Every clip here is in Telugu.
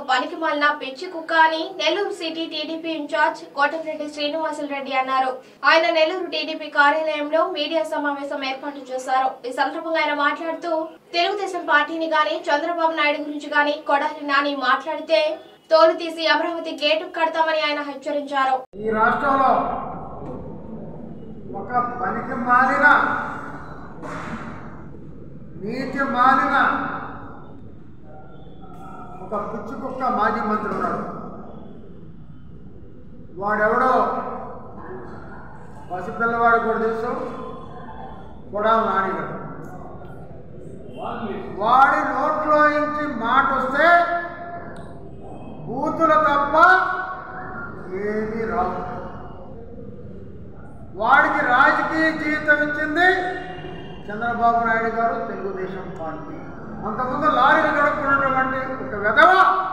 పనికి మాలిన పిచ్చి కుక్క అని Nellore city TDP in-charge Kotamreddy Srinivasulu Reddy అన్నారు ఆయన నెల్లూరు టీడీపీ కార్యాలయంలో మీడియా సమావేశం ఏర్పాటు చేశారు ఈ సందర్భంగా ఆయన మాట్లాడుతూ తెలుగుదేశం పార్టీని గాని చంద్రబాబు నాయుడు గురించి గాని కొడాలి నాని మాట్లాడితే తోలు తీసి అమరావతి గేటు కడతామని ఆయన హెచ్చరించారు ఈ రాష్ట్రంలో ఒక పనికి మాలిన నీతి మాలిన ఒక పిచ్చి కుక్క మాజీ మంత్రి ఉన్నాడు వాడెవడో పసిపిల్లవాడు కూడా తెలుసు కూడా నానిగాడు వాడి నోట్లో నుంచి మాట వస్తే బూతులు తప్ప ఏమీ రావు వాడికి రాజకీయ జీవితం ఇచ్చింది చంద్రబాబు నాయుడు గారు తెలుగుదేశం పార్టీ అంతకుముందు లారీలు గడుపుకున్నటువంటి ఒక వెధవ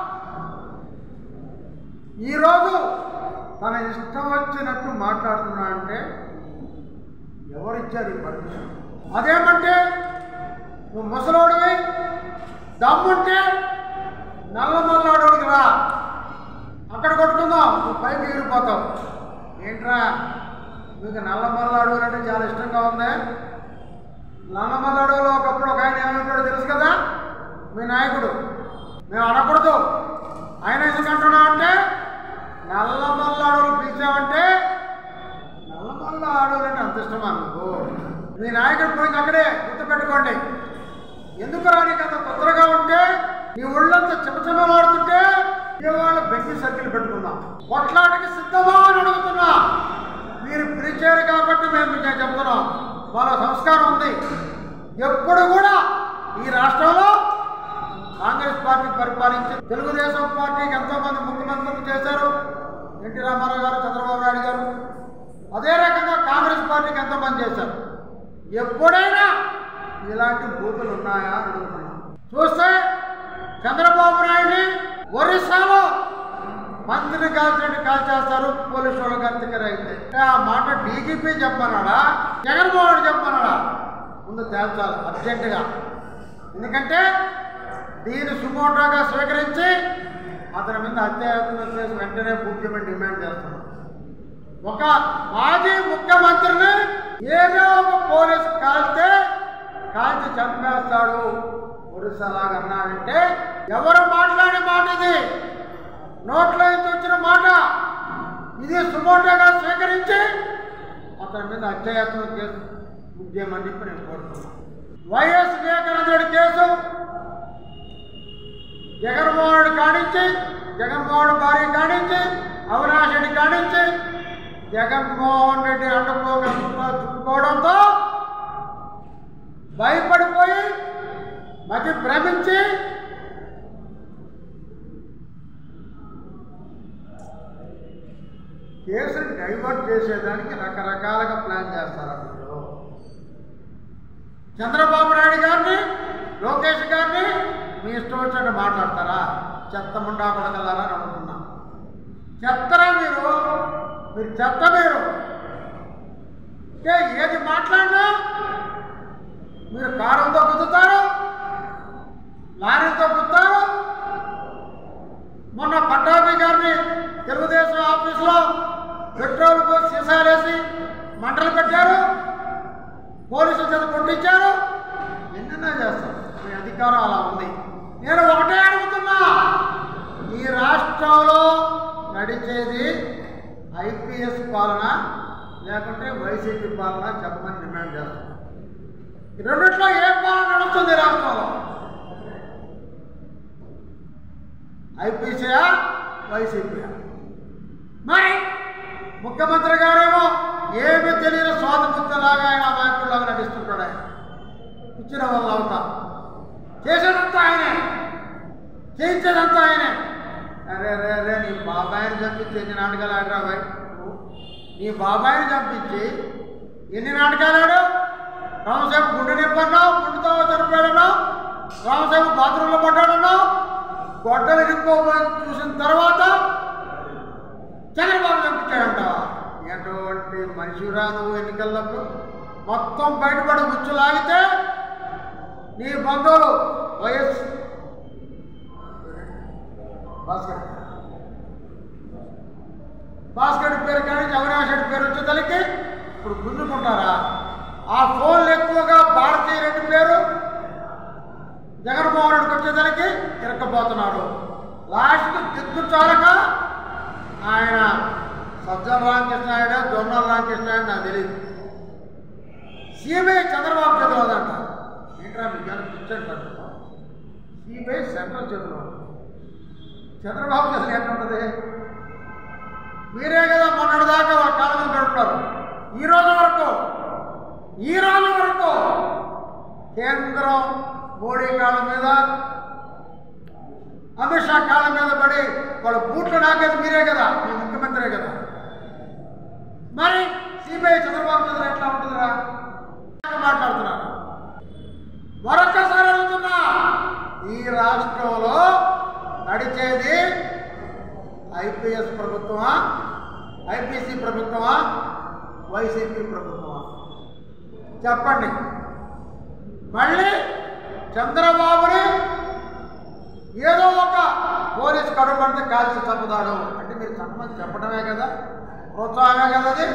ఈరోజు తన ఇష్టం వచ్చినట్టు మాట్లాడుతున్నా అంటే ఎవరిచ్చారు ఈ పర్మిషన్ అదేమంటే నువ్వు ముసలోడివి దమ్ముంటే నల్ల మల్లాడోడికి రా అక్కడ కొట్టుకుందాం నువ్వు పైకి ఎగిరిపోతావు ఏంట్రా మీకు నల్లమల్ల అడవులు అంటే చాలా ఇష్టంగా ఉంది నల్లమల్ల అడవులో ఒకప్పుడు ఒక ఆయన ఏమంటాడో తెలుసు కదా మీ నాయకుడు మేము అనకూడదు ఆయన ఎందుకంటున్నా అంటే నల్లమల్ల అడవులు పిలిచామంటే నల్లమల్ల అడవులు అంటే అంత ఇష్టమా మీకు మీ నాయకుడు పోయింది అక్కడే గుర్తుపెట్టుకోండి ఎందుకు రానికి అంత తొందరగా ఉంటే నీ ఒళ్ళంతా చిమచిమలాడుతుంటే ఇవాళ బెంకి సర్కిల్ పెట్టుకుందాం కొట్లాటకి సిద్ధమా అని అడుగుతున్నా మీరు పిలిచారు కాబట్టి మేము మీకు చెప్తున్నాం వాళ్ళ సంస్కారం ఉంది ఎప్పుడు కూడా ఈ రాష్ట్రంలో కాంగ్రెస్ పార్టీ పరిపాలించి తెలుగుదేశం పార్టీకి ఎంతో మంది ముఖ్యమంత్రులు చేశారు ఎన్టీ రామారావు గారు చంద్రబాబు నాయుడు గారు అదే రకంగా కాంగ్రెస్ పార్టీకి ఎంతో మంది చేశారు ఎప్పుడైనా ఇలాంటి బూతులు ఉన్నాయా అని అడుగుతున్నా చూస్తే చంద్రబాబు నాయుడిని ఒరిస్సాలో మంత్రిని కాల్చినట్టు కాల్చేస్తారు పోలీసు వాళ్ళకి అంతకరైంది ఆ మాట డీజీపీ చెప్పన్నాడా జగన్మోహన్ రెడ్డి చెప్పన్నాడా ముందు తేల్చాలి అర్జెంటుగా ఎందుకంటే దీన్ని సుమోటోగా స్వీకరించి అతని మీద హత్యాయత్నం చేసి వెంటనే పూజ్యమని డిమాండ్ చేస్తున్నాం ఒక మాజీ ముఖ్యమంత్రిని ఏదో ఒక పోలీసు కాల్స్తే కాల్చి చంపేస్తాడు ఒరిస్సాలాగా అన్నాడంటే ఎవరు మాట్లాడే మాట ఇది నోట్లో నుంచి వచ్చిన మాట ఇది సుమోటోగా స్వీకరించి అతని మీద హత్యాయత్నం కేసు బుక్ చేయమని చెప్పి నేను కోరుతున్నాను వైఎస్ వివేకానందుడి కేసు జగన్మోహన్ రెడ్డి కానించి జగన్మోహన్ భార్య కానించి అవినాష్ రెడ్డి కానించి జగన్మోహన్ రెడ్డి అండుకోగా చుట్టుకోవడంతో భయపడిపోయి మతి భ్రమించి కేసుని డైవర్ట్ చేసేదానికి రకరకాలుగా ప్లాన్ చేస్తారు మీరు చంద్రబాబు నాయుడు గారిని లోకేష్ గారిని మీ ఇష్టం వచ్చినట్టు మాట్లాడతారా చెత్త ముండా కొడగలరా అనుకుంటున్నా చెత్తరా మీరు మీరు చెత్త మీరు అంటే ఏది మాట్లాడినా మీరు కారంతో గుద్దుతారు లారీతో గుద్దుతారు మొన్న పట్టాభి గారిని తెలుగుదేశం ఆఫీసులో పెట్రోల్ పోసి సీసాలేసి మంటలు పెట్టారు పోలీసుల చేత కొట్టించారు ఎన్నెన్నో చేస్తారు మీ అధికారం అలా ఉంది నేను ఒకటే అడుగుతున్నా ఈ రాష్ట్రంలో నడిచేది ఐపీఎస్ పాలన లేకుంటే వైసీపీ పాలన చెప్పమని డిమాండ్ చేస్తాను ఈ రెండిట్లో ఏ పాలన నడుస్తుంది ఈ రాష్ట్రంలో ఐపీసీయా వైసీపీయా మరి ముఖ్యమంత్రి గారేమో ఏమి తెలియని స్వాతంత్రలాగా ఆయన నాయకుల్లాగా నటిస్తుంటాడు ఆయన ఇచ్చిన వాళ్ళు అవుతా చేసేదంతా ఆయనే చేయించేదంతా ఆయనే అరే అరే అరే నీ బాబాయిని చంపించి ఎన్ని నాటకాలు ఆడరా బాయ్ నీ బాబాయిని చంపించి ఎన్ని నాటకాలు ఆడు రామసేపు గుండె నొప్పి అన్నావు గుండెతో చనిపోయాడన్నావు రామసేపు బాత్రూంలో పడ్డాడన్నావు గొడ్డలు ఇరుక్కోబోయి చూసిన తర్వాత చంద్రబాబు చంపించాడంట ఎటువంటి మనిషిరా నువ్వు ఎన్నికల్లో మొత్తం బయటపడి గుచ్చు లాగితే నీ బంధువులు వైఎస్ భాస్కర్ భాస్కర్ పేరు కానీ అవినాష్ రెడ్డి పేరు వచ్చేసరికి ఇప్పుడు గుంజుకుంటారా ఆ ఫోన్లు ఎక్కువగా భారతీయ రెడ్డి పేరు జగన్మోహన్ రెడ్డికి వచ్చేసరికి ఇరక్కపోతున్నారు లాస్ట్ దిక్కు చాలక ఆయన సజ్జల రామకృష్ణాయుడు జొన్నల రామకృష్ణాయుడు నాకు తెలియదు సిబిఐ చంద్రబాబు చేతిలో ఉందంట ఏంట్రా మీకు ఏమైనా పిచ్చంటారు సిబిఐ సెంట్రల్ చేతిలో ఉంది. చంద్రబాబు చేతిలో ఎట్లుంటుంది మీరే కదా మొన్నటి దాకా వాళ్ళ కాళ్ళ మీద పెడుతున్నారు ఈ రోజు వరకు ఈ రోజు వరకు కేంద్రం మోడీ కాళ్ళ మీద అమిత్ షా కాళ్ళ మీద పడి వాళ్ళ బూట్లు నాకేది మీరే కదా మీ ముఖ్యమంత్రే కదా మరి సిబిఐ చంద్రబాబు చంద్ర ఎట్లా ఉంటుందిరా మాట్లాడుతున్నారు మరొక్కసారి అడుగుతున్నా ఈ రాష్ట్రంలో నడిచేది ఐపీఎస్ ప్రభుత్వమా ఐపీసీ ప్రభుత్వమా వైసీపీ ప్రభుత్వమా చెప్పండి మళ్ళీ చంద్రబాబుని ఏదో ఒక పోలీస్ కడుపడితే కాల్చి చంపుతాడు అంటే మీరు చంపమని చెప్పడమే కదా ప్రోత్సాహమే కదా అది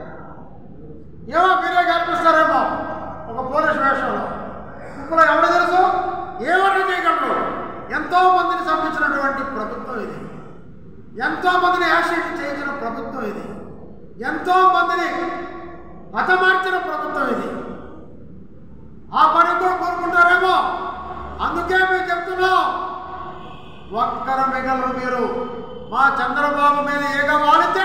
ఏమో మీరే కల్పిస్తారేమో ఒక పోలీస్ వేషంలో ఇప్పుడు ఎవరు తెలుసు ఏమన్నా చేయగలరు ఎంతో మందిని చంపించినటువంటి ప్రభుత్వం ఇది ఎంతో మందిని యాక్సిడెంట్ చేయించిన ప్రభుత్వం ఇది ఎంతో మందిని హతమార్చిన ప్రభుత్వం ఇది ఆ పని కూడా కోరుకుంటారేమో అందుకే మేము చెప్తున్నాం ఒక్కరు మిగలరు మీరు మా చంద్రబాబు మీద ఏగ వాడితే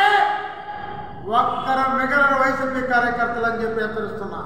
ఒక్కరు మిగలరు వైసీపీ కార్యకర్తలు అని చెప్పి హెచ్చరిస్తున్నా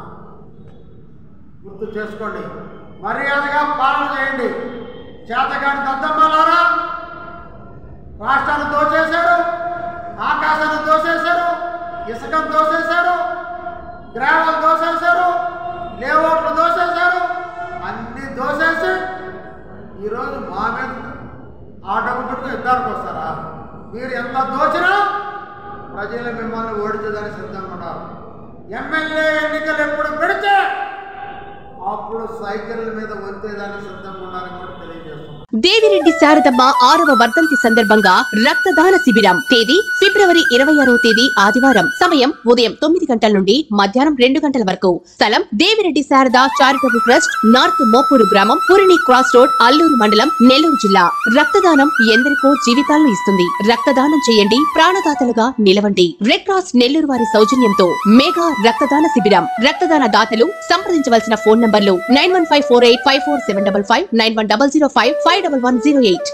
గుర్తు చేసుకోండి మర్యాదగా పాలన చేయండి చేతగాని దద్దమ్మలారా రాష్ట్రాన్ని దోచేశారు ఆకాశాన్ని దోసేశారు ఇసుకను దోసేశారు గ్రామాలు దోసేశారు లేఅవుట్లు దోసేశారు అన్ని దోసేసి ఈరోజు మా మీద ఆ డబ్బు పెట్టుకుని యుద్ధానికి వస్తారా మీరు ఎంత దోచినా ప్రజలు మిమ్మల్ని ఓడించడానికి సిద్ధంగా ఉన్నారు ఎమ్మెల్యే ఎన్నికలు ఎప్పుడు పెడితే అప్పుడు సైకిళ్ళ మీద వచ్చేదానికి సిద్ధంగా ఉన్నారని కూడా తెలియజేస్తున్నాం దేవిరెడ్డి శారదమ్మ ఆరవ వర్ధంతి సందర్భంగా రక్తదాన శిబిరం తేదీ ఫిబ్రవరి ఇరవై ఆరో తేదీ ఆదివారం సమయం ఉదయం తొమ్మిది గంటల నుండి మధ్యాహ్నం రెండు గంటల వరకు స్థలం Devireddy Sharada charitable trust north Mopuru గ్రామం పురిణి క్రాస్ రోడ్ అల్లూరు మండలం నెల్లూరు జిల్లా రక్తదానం ఎందరికో జీవితాలను ఇస్తుంది రక్తదానం చేయండి ప్రాణదాతలుగా నిలవండి రెడ్ క్రాస్ నెల్లూరు వారి సౌజన్యంతో మెగా రక్తదాన శిబిరం రక్తదాన దాతలు సంప్రదించవలసిన ఫోన్ నంబర్లు nine one five four eight five four seven double five nine one double zero five five double one zero eight